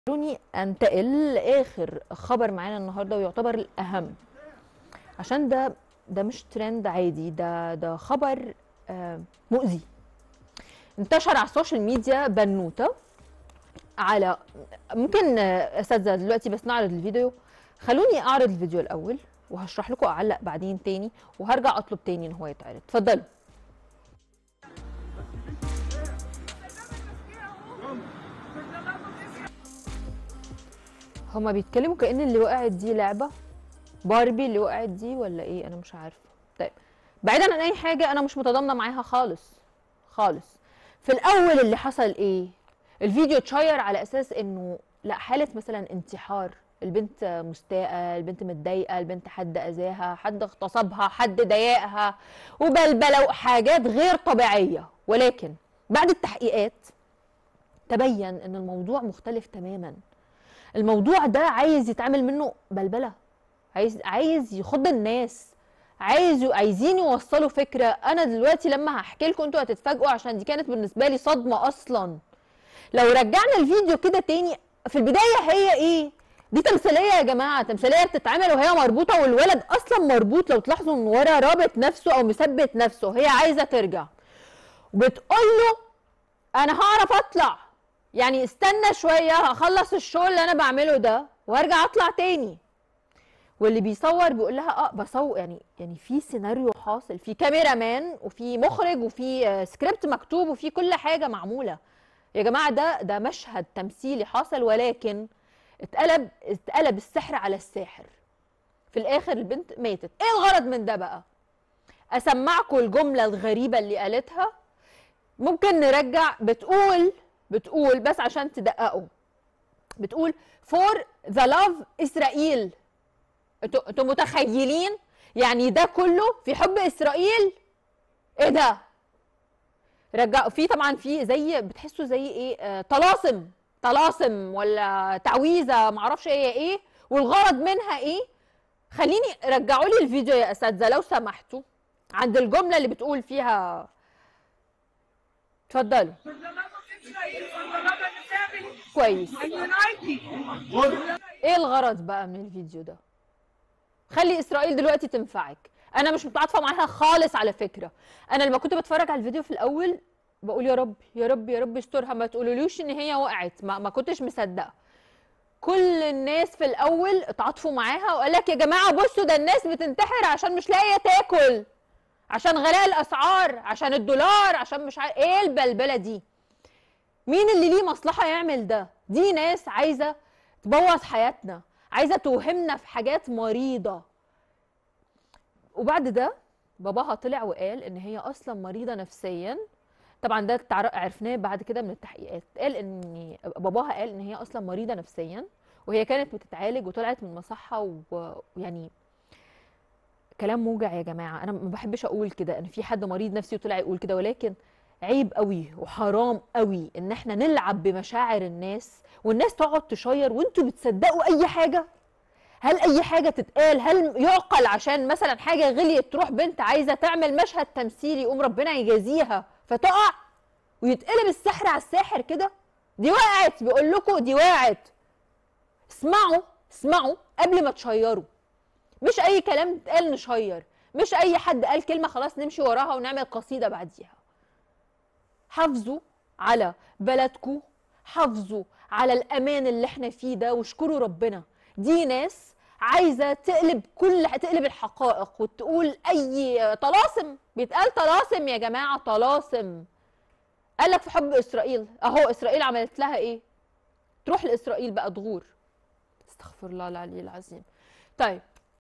خلوني انتقل لاخر خبر معانا النهارده ويعتبر الاهم عشان ده ده مش ترند عادي ده ده خبر آه، مؤذي انتشر على السوشيال ميديا بنوته على ممكن آه، اساتذه دلوقتي بس نعرض الفيديو خلوني اعرض الفيديو الاول وهشرح لكم اعلق بعدين تاني وهرجع اطلب تاني ان هو يتعرض اتفضلوا هما بيتكلموا كأن اللي وقعت دي لعبة باربي اللي وقعت دي ولا ايه انا مش عارفة طيب بعيدا عن اي حاجة انا مش متضامنة معاها خالص خالص في الاول اللي حصل ايه الفيديو اتشير على اساس انه لا حالة مثلا انتحار البنت مستاءة البنت متضايقة البنت حد اذاها حد اغتصبها حد ضايقها وبلبلة وحاجات غير طبيعية ولكن بعد التحقيقات تبين ان الموضوع مختلف تماما الموضوع ده عايز يتعمل منه بلبله عايز عايز يخض الناس عايز عايزين يوصلوا فكره انا دلوقتي لما هحكي لكم انتوا هتتفاجئوا عشان دي كانت بالنسبه لي صدمه اصلا لو رجعنا الفيديو كده تاني في البدايه هي ايه دي تمثيليه يا جماعه تمثيليه بتتعمل وهي مربوطه والولد اصلا مربوط لو تلاحظوا من ورا رابط نفسه او مثبت نفسه هي عايزه ترجع وبتقول له انا هعرف اطلع يعني استنى شويه هخلص الشغل اللي انا بعمله ده وهرجع اطلع تاني واللي بيصور بيقول لها اه بصور يعني يعني في سيناريو حاصل في كاميرا مان وفي مخرج وفي آه، سكريبت مكتوب وفي كل حاجه معموله يا جماعه ده ده مشهد تمثيلي حاصل ولكن اتقلب اتقلب السحر على الساحر في الاخر البنت ماتت ايه الغرض من ده بقى اسمعكم الجمله الغريبه اللي قالتها ممكن نرجع بتقول بتقول بس عشان تدققوا بتقول فور ذا لاف اسرائيل انتوا انتوا متخيلين يعني ده كله في حب اسرائيل ايه ده رجعوا في طبعا في زي بتحسوا زي ايه آه طلاسم طلاسم ولا تعويذه معرفش هي ايه والغرض منها ايه خليني رجعوا لي الفيديو يا اساتذه لو سمحتوا عند الجمله اللي بتقول فيها اتفضلوا كويس ايه الغرض بقى من الفيديو ده خلي اسرائيل دلوقتي تنفعك انا مش متعاطفه معاها خالص على فكره انا لما كنت بتفرج على الفيديو في الاول بقول يا رب يا رب يا رب استرها ما تقولوليش ان هي وقعت ما, ما كنتش مصدقه كل الناس في الاول اتعاطفوا معاها وقال لك يا جماعه بصوا ده الناس بتنتحر عشان مش لاقيه تاكل عشان غلاء الاسعار عشان الدولار عشان مش عارف ايه البلبله دي مين اللي ليه مصلحه يعمل ده دي ناس عايزه تبوظ حياتنا عايزه توهمنا في حاجات مريضه وبعد ده باباها طلع وقال ان هي اصلا مريضه نفسيا طبعا ده تعر- عرفناه بعد كده من التحقيقات قال ان باباها قال ان هي اصلا مريضه نفسيا وهي كانت بتتعالج وطلعت من مصحه ويعني كلام موجع يا جماعه انا ما بحبش اقول كده ان في حد مريض نفسي وطلع يقول كده ولكن عيب قوي وحرام قوي ان احنا نلعب بمشاعر الناس والناس تقعد تشير وانتوا بتصدقوا اي حاجه هل اي حاجه تتقال هل يعقل عشان مثلا حاجه غليت تروح بنت عايزه تعمل مشهد تمثيلي يقوم ربنا يجازيها فتقع ويتقلب السحر على الساحر كده دي وقعت بيقول لكم دي وقعت اسمعوا اسمعوا قبل ما تشيروا مش اي كلام اتقال نشير مش اي حد قال كلمه خلاص نمشي وراها ونعمل قصيده بعديها حافظوا على بلدكم حافظوا على الامان اللي احنا فيه ده واشكروا ربنا دي ناس عايزه تقلب كل تقلب الحقائق وتقول اي طلاسم بيتقال طلاسم يا جماعه طلاسم قال لك في حب اسرائيل اهو اسرائيل عملت لها ايه تروح لاسرائيل بقى تغور استغفر الله العلي العظيم طيب